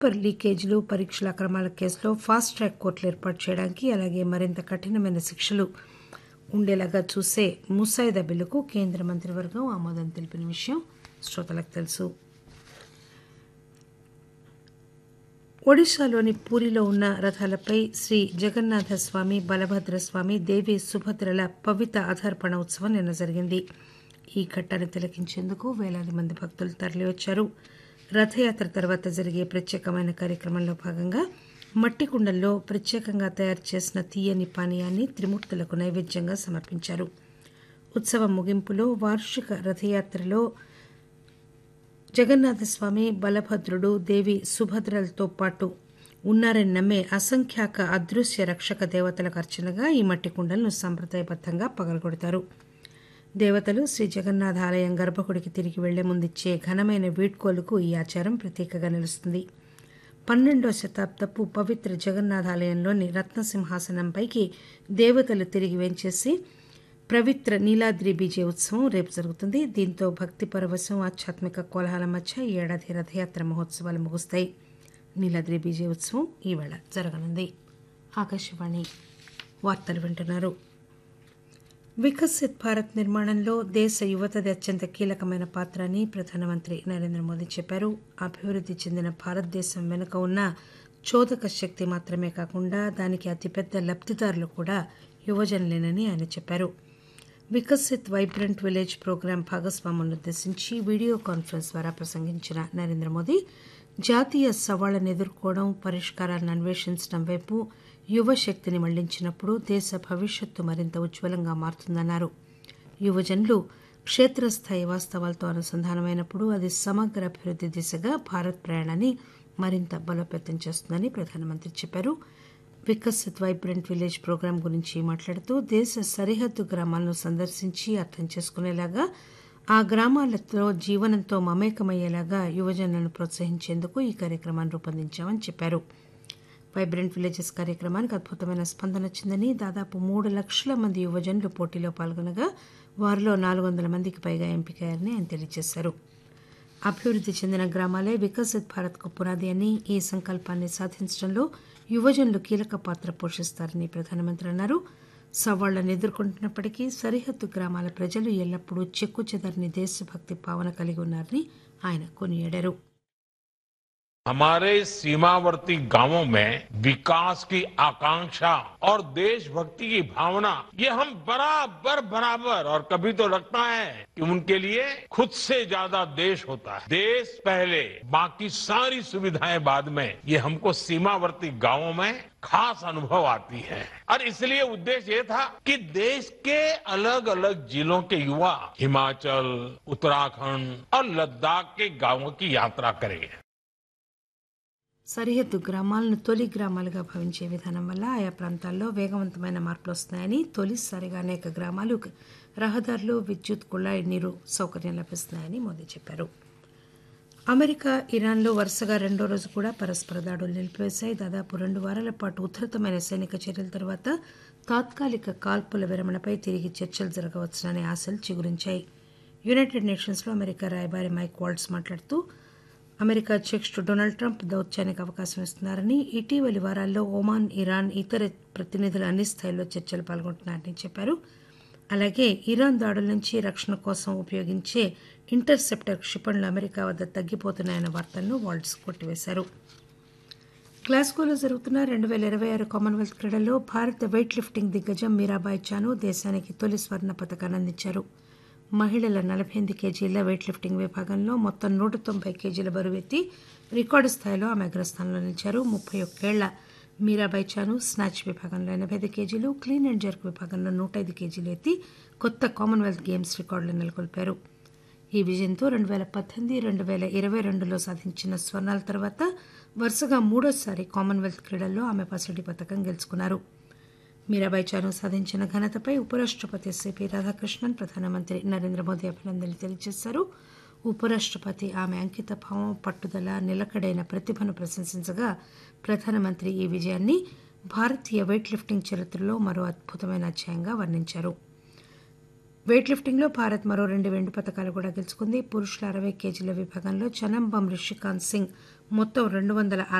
paper లీకేజీలు పరీక్షల అక్రమాల కేసులో ఫాస్ట్ ట్రాక్ కోర్టులు ఏర్పాటు చేయడానికి అలాగే మరింత కఠినమైన శిక్షలు ఉండేలాగా చూసే ముసాయిదా బిల్లుకు కేంద్ర మంత్రివర్గం ఆమోదం తెలిపిన విషయం శ్రోతలకు తెలుసు ఒడిశాలోని పూరిలో ఉన్న రథాలపై శ్రీ జగన్నాథ స్వామి బలభద్ర స్వామి దేవి సుభద్రల పవిత ఆధార్పణ ఉత్సవం నిన్న జరిగింది ఈ ఘట్టాన్ని తిలకించేందుకు వేలాది మంది భక్తులు తరలివచ్చారు రథయాత్ర తర్వాత జరిగే ప్రత్యేకమైన కార్యక్రమంలో భాగంగా మట్టి కుండల్లో ప్రత్యేకంగా తయారు చేసిన తీయని పానీయాన్ని త్రిమూర్తులకు నైవేద్యంగా సమర్పించారు ఉత్సవం ముగింపులో వార్షిక రథయాత్రలో జగన్నాథస్వామి బలభద్రుడు దేవి సుభద్రలతో పాటు ఉన్నారని నమ్మే అసంఖ్యాక అదృశ్య రక్షక దేవతలకు అర్చనగా ఈ మట్టి కుండలను సంప్రదాయబద్దంగా పగలగొడతారు దేవతలు శ్రీ జగన్నాథ ఆలయం గర్భగుడికి తిరిగి వెళ్లే ముందిచ్చే ఘనమైన వీడ్కోలుకు ఈ ఆచారం ప్రతీకగా నిలుస్తుంది పన్నెండో శతాబ్దపు పవిత్ర జగన్నాథాలయంలోని రత్నసింహాసనంపైకి దేవతలు తిరిగి వేంచేసి పవిత్ర నీలాద్రి బీజే ఉత్సవం రేపు జరుగుతుంది దీంతో భక్తి పరవశం ఆధ్యాత్మిక కోలాహలం మధ్య ఈ ఏడాది రథయాత్ర మహోత్సవాలు ముగుస్తాయి నీలాద్రి బీజే ఉత్సవం ఈవేళ జరగనుంది ఆకాశవాణి వార్తలు వింటున్నారు వికసిత్ భారత్ నిర్మాణంలో దేశ యువతది అత్యంత కీలకమైన పాత్ర అని ప్రధానమంత్రి నరేంద్ర మోదీ చెప్పారు అభివృద్ధి చెందిన భారతదేశం వెనుక ఉన్న చోదక శక్తి మాత్రమే కాకుండా దానికి అతిపెద్ద లబ్దిదారులు కూడా యువజనులేనని ఆయన చెప్పారు వికసిత్ వైబ్రెంట్ విలేజ్ ప్రోగ్రాం భాగస్వాములను ఉద్దేశించి వీడియో కాన్ఫరెన్స్ ద్వారా ప్రసంగించిన నరేంద్ర మోదీ జాతీయ సవాళ్లను ఎదుర్కోవడం పరిష్కారాలను అన్వేషించడం వైపు యువశక్తిని మళ్లించినప్పుడు దేశ భవిష్యత్తు మరింత ఉజ్వలంగా మారుతుందన్నారు యువజనులు క్షేత్రస్థాయి వాస్తవాలతో అనుసంధానమైనప్పుడు అది సమగ్ర అభివృద్ధి దిశగా భారత్ ప్రయాణాన్ని మరింత బలోపేతం చేస్తుందని ప్రధానమంత్రి చెప్పారు వికసిత్ వైబ్రెంట్ విలేజ్ ప్రోగ్రాం గురించి మాట్లాడుతూ దేశ సరిహద్దు గ్రామాలను సందర్శించి అర్థం చేసుకునేలాగా ఆ గ్రామాలతో జీవనంతో మమేకమయ్యేలాగా యువజనులను ప్రోత్సహించేందుకు ఈ కార్యక్రమాన్ని రూపొందించామని చెప్పారు వైబ్రెంట్ విలేజెస్ కార్యక్రమానికి అద్భుతమైన స్పందన వచ్చిందని దాదాపు మూడు లక్షల మంది యువజనులు పోటీలో పాల్గొనగా వారిలో నాలుగు వందల మందికి పైగా ఎంపికయ్యారని ఆయన తెలియజేశారు అభివృద్ధి చెందిన గ్రామాలే వికసిత్ భారత్కు పునాది అని ఈ సంకల్పాన్ని సాధించడంలో యువజనులు కీలక పాత్ర పోషిస్తారని ప్రధానమంత్రి అన్నారు సవాళ్లను ఎదుర్కొంటున్నప్పటికీ సరిహద్దు గ్రామాల ప్రజలు ఎల్లప్పుడూ చెక్కు చెదరని దేశభక్తి భావన కలిగి ఉన్నారని ఆయన కొనియాడారు हमारे सीमावर्ती गांवों में विकास की आकांक्षा और देशभक्ति की भावना ये हम बराबर बराबर और कभी तो लगता है कि उनके लिए खुद से ज्यादा देश होता है देश पहले बाकी सारी सुविधाएं बाद में ये हमको सीमावर्ती गांवों में खास अनुभव आती है और इसलिए उद्देश्य ये था कि देश के अलग अलग जिलों के युवा हिमाचल उत्तराखंड और लद्दाख के गांवों की यात्रा करें సరిహద్దు గ్రామాలను తొలి గ్రామాలుగా భావించే విధానం వల్ల ఆయా ప్రాంతాల్లో వేగవంతమైన మార్పులు వస్తున్నాయని తొలిసారిగా అనేక గ్రామాలు రహదారులు విద్యుత్ కుళాయి నీరు సౌకర్యం లభిస్తున్నాయని మోదీ చెప్పారు అమెరికా ఇరాన్లో వరుసగా రెండో రోజు కూడా పరస్పర దాడులు నిలిపివేశాయి దాదాపు రెండు వారాల పాటు ఉధృతమైన సైనిక చర్యల తర్వాత తాత్కాలిక కాల్పుల విరమణపై తిరిగి చర్చలు జరగవచ్చుననే ఆశలు చిగురించాయి యునైటెడ్ నేషన్స్లో అమెరికా రాయబారి మైక్ వాల్డ్స్ మాట్లాడుతూ అమెరికా అధ్యక్షుడు డొనాల్డ్ ట్రంప్ దౌత్యానికి అవకాశం ఇస్తున్నారని ఇటీవలి వారాల్లో ఒమాన్ ఇరాన్ ఇతర ప్రతినిధులు అన్ని స్థాయిల్లో చర్చలు పాల్గొంటున్నారని చెప్పారు అలాగే ఇరాన్ దాడుల నుంచి రక్షణ కోసం ఉపయోగించే ఇంటర్సెప్టర్ క్షిపణులు అమెరికా వద్ద తగ్గిపోతున్నాయన్న వార్తలను వాల్డ్స్ కొట్టివేశారు గ్లాస్గోలో జరుగుతున్న రెండు వేల ఇరవై ఆరు కామన్వెల్త్ క్రీడల్లో భారత వెయిట్ లిఫ్టింగ్ దిగ్గజం మీరాబాయ్ చాను దేశానికి తొలి స్వర్ణ పథకాన్ని అందించారు మహిళల నలభై ఎనిమిది కేజీల వెయిట్ లిఫ్టింగ్ విభాగంలో మొత్తం నూట తొంభై కేజీల బరువెత్తి రికార్డు స్థాయిలో ఆమె అగ్రస్థానంలో నిలిచారు ముప్పై ఒక్కేళ్ల మీరాబాయ్ చాను స్నాచ్ విభాగంలో ఎనభై ఐదు కేజీలు క్లీన్ అండ్ జర్క్ విభాగంలో నూట ఐదు కేజీలు ఎత్తి కొత్త కామన్వెల్త్ గేమ్స్ రికార్డులు నెలకొల్పారు ఈ విజయంతో రెండు వేల పద్దెనిమిది రెండు వేల ఇరవై రెండులో సాధించిన స్వర్ణాల తర్వాత వరుసగా మూడోసారి కామన్వెల్త్ క్రీడల్లో ఆమె పసిడి పథకం గెలుచుకున్నారు మీరాబాయి చాను సాధించిన ఘనతపై ఉపరాష్టపతి సిపి రాధాకృష్ణన్ ప్రధానమంత్రి నరేంద్ర మోదీ అభినందనలు తెలియజేశారు ఉపరాష్టపతి ఆమె అంకిత భావం పట్టుదల నిలకడైన ప్రతిభను ప్రశంసించగా ప్రధానమంత్రి ఈ విజయాన్ని భారతీయ వెయిట్ లిఫ్టింగ్ చరిత్రలో మరో అద్భుతమైన అధ్యాయంగా వర్ణించారు వెయిట్ లిఫ్టింగ్లో భారత్ మరో రెండు వెండి పథకాలు కూడా గెలుచుకుంది పురుషుల అరవై కేజీల విభాగంలో చనంబం రిషికాంత్ సింగ్ మొత్తం రెండు వందల